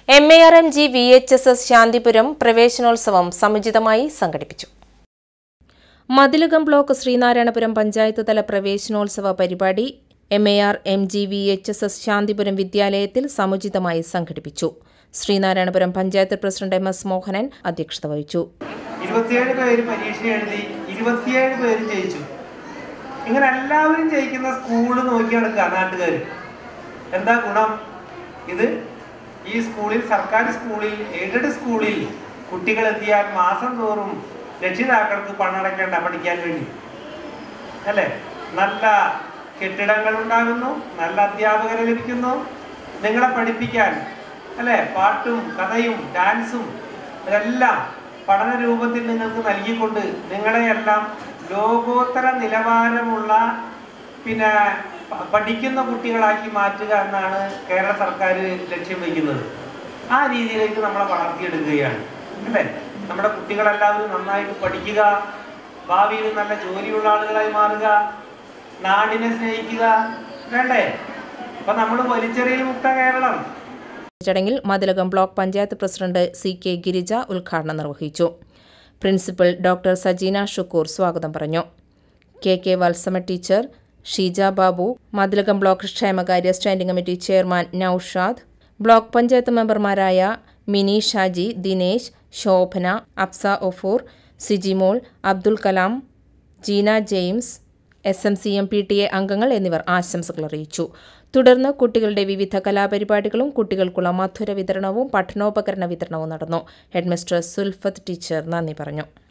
M A R M G V H S S Santhipuram പ്രവേശനോത്സവം സമുചിതമായി സംഘടിപ്പിച്ചു മതിലകം ബ്ലോക്ക് ശ്രീനാരായണപുരം പഞ്ചായത്ത് തല പ്രവേശനോത്സവ പരിപാടി M A R M G V H S S Santhipuram വിദ്യാലയത്തിൽ സമുചിതമായി സംഘടിപ്പിച്ചു Sreenarayanapuram panchayat president M S Mohanan അധ്യക്ഷത വഹിച്ചു ഇരുപത്തിയേഴ് പേര് പരീക്ഷ എഴുതി ഇരുപത്തിയേഴ് പേര് ജയിച്ചു ഇങ്ങനെ എല്ലാവരും ജയിക്കുന്ന സ്കൂള് നോക്കി നടക്കുക നാട്ടുകാർ എന്താ ഗുണം ഇത് ഈ സ്കൂളിൽ സർക്കാർ സ്കൂളിൽ എയ്ഡഡ് സ്കൂളിൽ കുട്ടികൾ എത്തിയാൽ മാസം തോറും രക്ഷിതാക്കൾക്ക് പണടക്കേണ്ട പഠിക്കാൻ വേണ്ടി അല്ലേ നല്ല കെട്ടിടങ്ങൾ ഉണ്ടാകുന്നു നല്ല അധ്യാപകരെ ലഭിക്കുന്നു നിങ്ങളെ പഠിപ്പിക്കാൻ അല്ലേ പാട്ടും കഥയും ഡാൻസും ഇതെല്ലാം പഠന രൂപത്തിൽ നിങ്ങൾക്ക് നൽകിക്കൊണ്ട് നിങ്ങളെയെല്ലാം ലോകോത്തര നിലവാരമുള്ള പിന്നെ പ- പഠിക്കുന്ന കുട്ടികളാക്കി മാറ്റുക എന്നാണ് കേരള സർക്കാർ ലക്ഷ്യം വയ്ക്കുന്നത് ആ രീതിയിലേക്ക് നമ്മളെ വളർത്തിയെടുക്കുകയാണ് അല്ലേ നമ്മുടെ കുട്ടികളെല്ലാവരും നന്നായിട്ട് പഠിക്കുക ഭാവിയിൽ നല്ല ജോലിയുള്ള ആളുകളായി മാറുക നാടിനെ സ്നേഹിക്കുക വേണ്ടേ അപ്പൊ നമ്മൾ വലിച്ചെറിയൽ മുക്ത കേരളം ചടങ്ങിൽ Mathilakam block panchayat president C K Girija ഉദ്ഘാടനം നിർവഹിച്ചു പ്രിൻസിപ്പൽ ഡോക്ടർ സജീന ഷുക്കൂർ സ്വാഗതം പറഞ്ഞു K K Valsamma teacher Sheeja Babu Mathilakam block ക്ഷേമകാര്യ standing committee chairman Noushad block panchayat മെമ്പർമാരായ Mini Shaji Dinesh Shobhana Afsa Ofoor Sijimol Abdul Kalam Jeena James S M C M P T A അംഗങ്ങൾ എന്നിവർ ആശംസകൾ അറിയിച്ചു തുടർന്ന് കുട്ടികളുടെ വിവിധ കലാപരിപാടികളും കുട്ടികൾക്കുള്ള മധുര വിതരണവും പഠനോപകരണ വിതരണവും നടന്നു ഹെഡ്മിസ്ട്രസ് സുൽഫത്ത് ടീച്ചർ നന്ദി പറഞ്ഞു